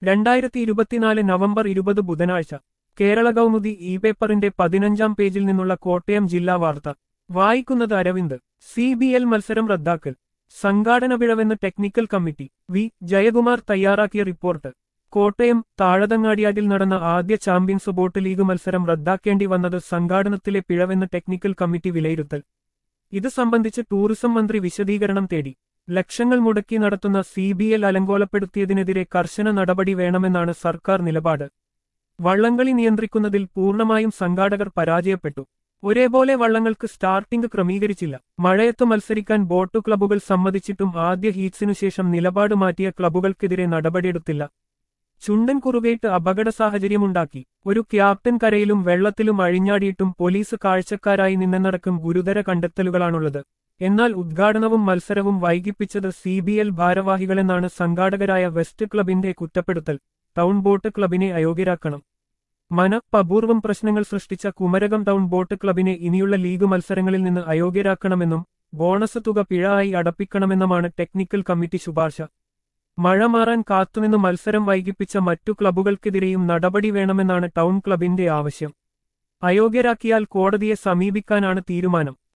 രണ്ടായിരത്തി ഇരുപത്തിനാല് നവംബർ ഇരുപത് ബുധനാഴ്ച കേരള കൗമുദി ഇ പേപ്പറിന്റെ പതിനഞ്ചാം പേജിൽ നിന്നുള്ള കോട്ടയം ജില്ലാ വാർത്ത വായിക്കുന്നത് അരവിന്ദ് സി ബി എൽ മത്സരം റദ്ദാക്കൽ സംഘാടന പിഴവെന്ന് ടെക്നിക്കൽ കമ്മിറ്റി വി ജയകുമാർ തയ്യാറാക്കിയ റിപ്പോർട്ട് കോട്ടയം താഴതങ്ങാടിയാറ്റിൽ നടന്ന ആദ്യ ചാമ്പ്യൻസ് ബോട്ട് ലീഗ് മത്സരം റദ്ദാക്കേണ്ടി വന്നത് സംഘാടനത്തിലെ പിഴവെന്ന് ടെക്നിക്കൽ കമ്മിറ്റി വിലയിരുത്തൽ ഇത് സംബന്ധിച്ച് ടൂറിസം മന്ത്രി വിശദീകരണം തേടി ലക്ഷങ്ങൾ മുടക്കി നടത്തുന്ന സി ബി എൽ അലങ്കോലപ്പെടുത്തിയതിനെതിരെ കർശന നടപടി വേണമെന്നാണ് സർക്കാർ നിലപാട് വള്ളംകളി നിയന്ത്രിക്കുന്നതിൽ പൂർണ്ണമായും സംഘാടകർ പരാജയപ്പെട്ടു ഒരേപോലെ വള്ളങ്ങൾക്ക് സ്റ്റാർട്ടിംഗ് ക്രമീകരിച്ചില്ല മഴയത്ത് മത്സരിക്കാൻ ബോട്ടു ക്ലബ്ബുകൾ സമ്മതിച്ചിട്ടും ആദ്യ ഹീറ്റ്സിനു ശേഷം നിലപാട് മാറ്റിയ ക്ലബ്ബുകൾക്കെതിരെ നടപടിയെടുത്തില്ല ചുണ്ടൻ കുറുകേറ്റ് അപകട സാഹചര്യമുണ്ടാക്കി ഒരു ക്യാപ്റ്റൻ കരയിലും വെള്ളത്തിലും അഴിഞ്ഞാടിയിട്ടും പോലീസ് കാഴ്ചക്കാരായി നിന്നെന്നടക്കം ഗുരുതര കണ്ടെത്തലുകളാണുള്ളത് എന്നാൽ ഉദ്ഘാടനവും മത്സരവും വൈകിപ്പിച്ചത് സി ബി എൽ ഭാരവാഹികളെന്നാണ് സംഘാടകരായ വെസ്റ്റ് ക്ലബിന്റെ കുറ്റപ്പെടുത്തൽ ടൗൺ ബോട്ട് ക്ലബിനെ അയോഗ്യരാക്കണം മനഃപൂർവ്വം പ്രശ്നങ്ങൾ സൃഷ്ടിച്ച കുമരകം ടൗൺ ബോട്ട് ക്ലബിനെ ഇനിയുള്ള ലീഗ് മത്സരങ്ങളിൽ നിന്ന് അയോഗ്യരാക്കണമെന്നും ബോണസ് തുക പിഴ ആയി അടപ്പിക്കണമെന്നുമാണ് ടെക്നിക്കൽ കമ്മിറ്റി ശുപാർശ മഴ മാറാൻ കാത്തുനിന്ന് മത്സരം വൈകിപ്പിച്ച മറ്റു ക്ലബ്ബുകൾക്കെതിരെയും നടപടി വേണമെന്നാണ് ടൗൺ ക്ലബിന്റെ ആവശ്യം അയോഗ്യരാക്കിയാൽ കോടതിയെ സമീപിക്കാനാണ് തീരുമാനം